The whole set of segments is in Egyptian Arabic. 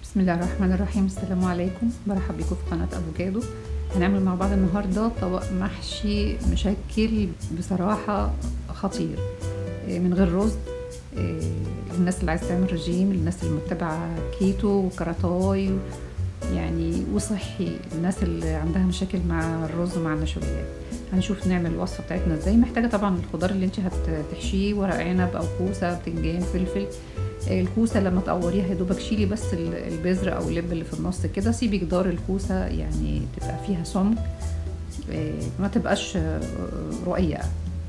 بسم الله الرحمن الرحيم السلام عليكم برحب بكم في قناة افوكادو هنعمل مع بعض النهاردة طبق محشي مشكل بصراحة خطير إيه، من غير رز إيه، للناس اللي عايز تعمل رجيم للناس اللي متبعة كيتو وكراتاي يعني وصحي الناس اللي عندها مشاكل مع الرز ومع النشويات هنشوف نعمل الوصفة بتاعتنا ازاي محتاجة طبعا الخضار اللي انت هتحشيه ورق عنب او كوسة بتنجان فلفل الكوسه لما تقوريها يا دوبك شيلي بس البذر او اللب اللي في النص كده سيبي جدار الكوسه يعني تبقى فيها سمك ما تبقاش رقيقه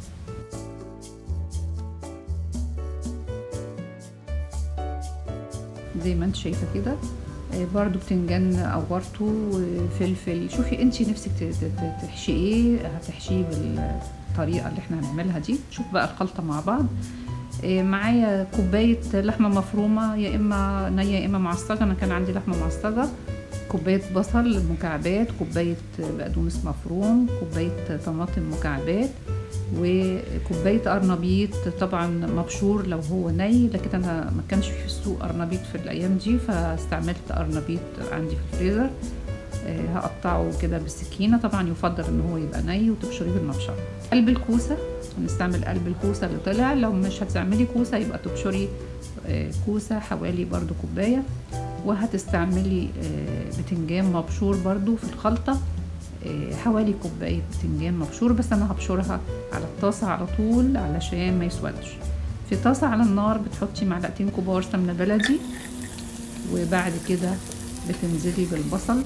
زي ما انت شايفه كده برضو بتنجان قورته فلفل شوفي انت نفسك تحشي ايه هتحشيه بالطريقه اللي احنا هنعملها دي شوف بقى الخلطه مع بعض معايا كوباية لحمة مفرومة يا إما نية يا إما معصجة أنا كان عندي لحمة معصجة كوباية بصل مكعبات كوباية بقدونس مفروم كوباية طماطم مكعبات وكوباية قرنبيط طبعا مبشور لو هو ني لكن أنا ما كانش في السوق قرنبيط في الأيام دي فاستعملت قرنبيط عندي في الفريزر هقطعه كده بالسكينه طبعا يفضل ان هو يبقى ني وتبشريه بالمبشره قلب الكوسه هنستعمل قلب الكوسه اللي طلع لو مش هتعملي كوسه يبقى تبشري كوسه حوالي برضو كوبايه وهتستعملي بتنجان مبشور برضو في الخلطه حوالي كوبايه بتنجان مبشور بس انا هبشرها على الطاسه على طول علشان ما يسودش في طاسه على النار بتحطي معلقتين كبار سمنه بلدي وبعد كده بتنزلي بالبصل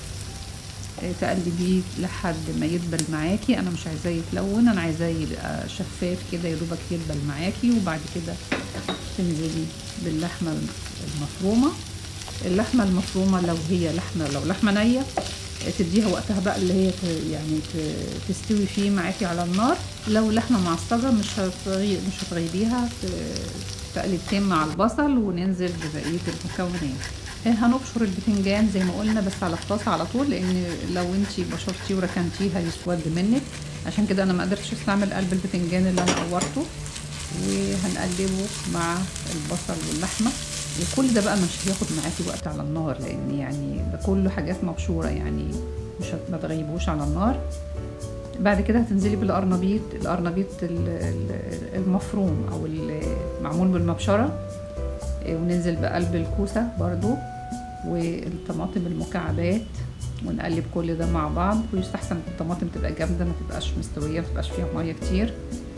تقلبيه لحد ما يدبل معاكي انا مش عايزاه يتلون انا عايزاه يبقى شفاف كده يا دوبك يدبل معاكي وبعد كده تنزلي باللحمه المفرومه اللحمه المفرومه لو هي لحمه لو لحمه نيه تديها وقتها بقى اللي هي يعني تستوي فيه معاكي على النار لو لحمه معصجه مش هتغي مش هتغيبيها تقلبتين مع البصل وننزل ببقيه المكونات هنبشر البتنجان زي ما قلنا بس على الطاسه على طول لان لو انت بشرتيه وركنتيه هيسود منك عشان كده انا ما قدرتش استعمل قلب البتنجان اللي انا قورته وهنقلبه مع البصل واللحمه وكل ده بقى مش هياخد معاكي وقت على النار لان يعني ده كله حاجات مبشوره يعني مش ما تغيبوش على النار بعد كده هتنزلي بالقرنبيط القرنبيط المفروم او المعمول بالمبشره وننزل بقلب الكوسة برضو والطماطم المكعبات ونقلب كل ده مع بعض ويستحسن الطماطم تبقى جامدة ما تبقاش مستوية ما تبقاش فيها مية كتير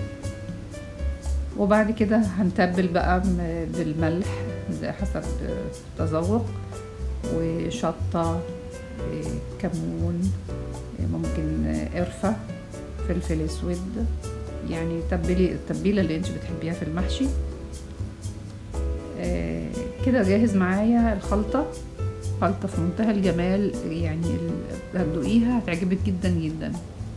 وبعد كده هنتبل بقى بالملح زي حسب التذوق وشطة كمون ممكن قرفة فلفل اسود يعني تبلي التتبيلة اللي انت بتحبيها في المحشي آه كده جاهز معايا الخلطة خلطة في منتهى الجمال يعني هتدوقيها هتعجبك جدا جدا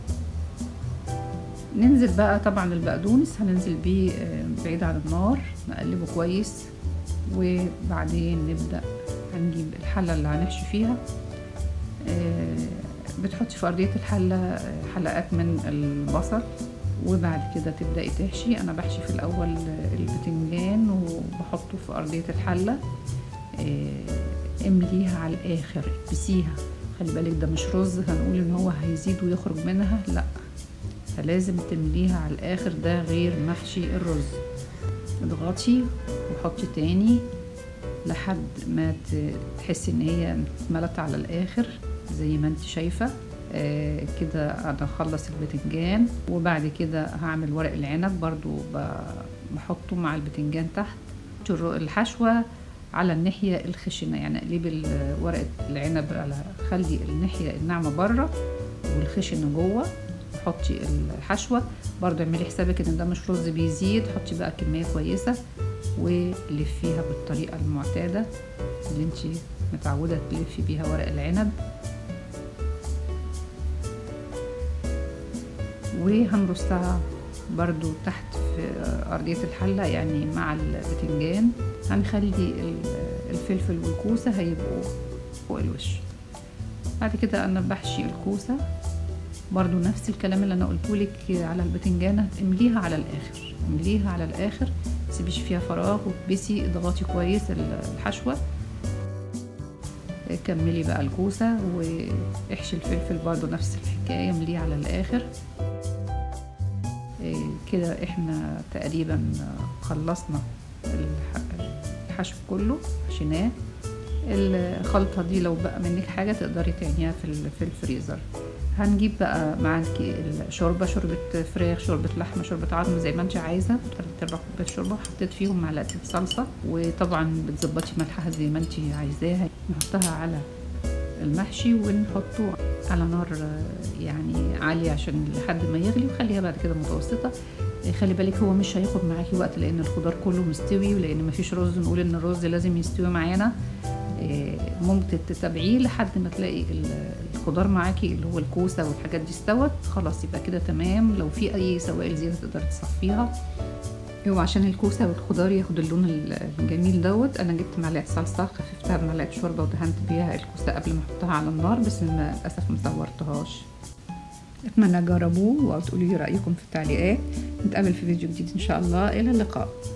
ننزل بقى طبعا البقدونس هننزل بيه بعيد عن النار نقلبه كويس وبعدين نبدأ هنجيب الحلة اللي هنحشي فيها آه بتحطي في أرضية الحلة حلقات من البصل وبعد كده تبدأي تحشي أنا بحشي في الأول البتنجان وبحطه في أرضية الحلة امليها على الآخر اكبسيها خلي بالك ده مش رز هنقول إن هو هيزيد ويخرج منها لأ فلازم تمليها على الآخر ده غير محشي الرز اضغطي وحطي تاني لحد ما تحسي ان هي اتملت على الاخر زي ما انت شايفه آه كده انا اخلص البتنجان وبعد كده هعمل ورق العنب برضو بحطه مع البتنجان تحت الحشوة على الناحية الخشنة يعني اقلبي ورقة العنب على خلي الناحية الناعمة بره والخشنة جوه وحطي الحشوة برضو اعملي حسابك ان ده مش رز بيزيد حطي بقى كمية كويسة ولفيها بالطريقة المعتادة اللي انت متعودة تلفي بيها ورق العنب وهنرصها برضو تحت في أرضية الحلة يعني مع البتنجان هنخلي الفلفل والكوسة هيبقوا فوق الوش بعد كده أنا بحشي الكوسة برضو نفس الكلام اللي أنا قلتهولك على البتنجان هتمليها على الآخر امليها على الآخر متسيبيش فيها فراغ وتبسي اضغطي كويس الحشوة كملي بقى الكوسة واحشي الفلفل برضو نفس الحكاية مليه على الآخر كده احنا تقريبا خلصنا الحشو كله حشيناه الخلطة دي لو بقى منك حاجة تقدري تعينيها في في الفريزر هنجيب بقى معاكي الشوربة شوربة فراخ شوربة لحمة شوربة عظم زي ما انت عايزة تلات ارباع كوباية شوربة حطيت فيهم معلقتين صلصة وطبعا بتظبطي ملحها زي ما انت عايزاها نحطها على المحشي ونحطه على نار يعني عالية عشان لحد ما يغلي وخليها بعد كده متوسطة خلي بالك هو مش هياخد معاكي وقت لان الخضار كله مستوي ولان مفيش رز نقول ان الرز لازم يستوي معانا ممكن تتابعيه لحد ما تلاقي الخضار معاكي اللي هو الكوسه والحاجات دي استوت خلاص يبقى كده تمام لو في اي سوائل زياده تقدر تصفيها وعشان الكوسه والخضار ياخد اللون الجميل دوت انا جبت معلقه صلصه خففتها بمعلقه شوربه ودهنت بيها الكوسه قبل ما احطها على النار بس للاسف ما صورتهاش اتمنى تجربوه وتقولوا لي رايكم في التعليقات نتقابل في فيديو جديد ان شاء الله الى اللقاء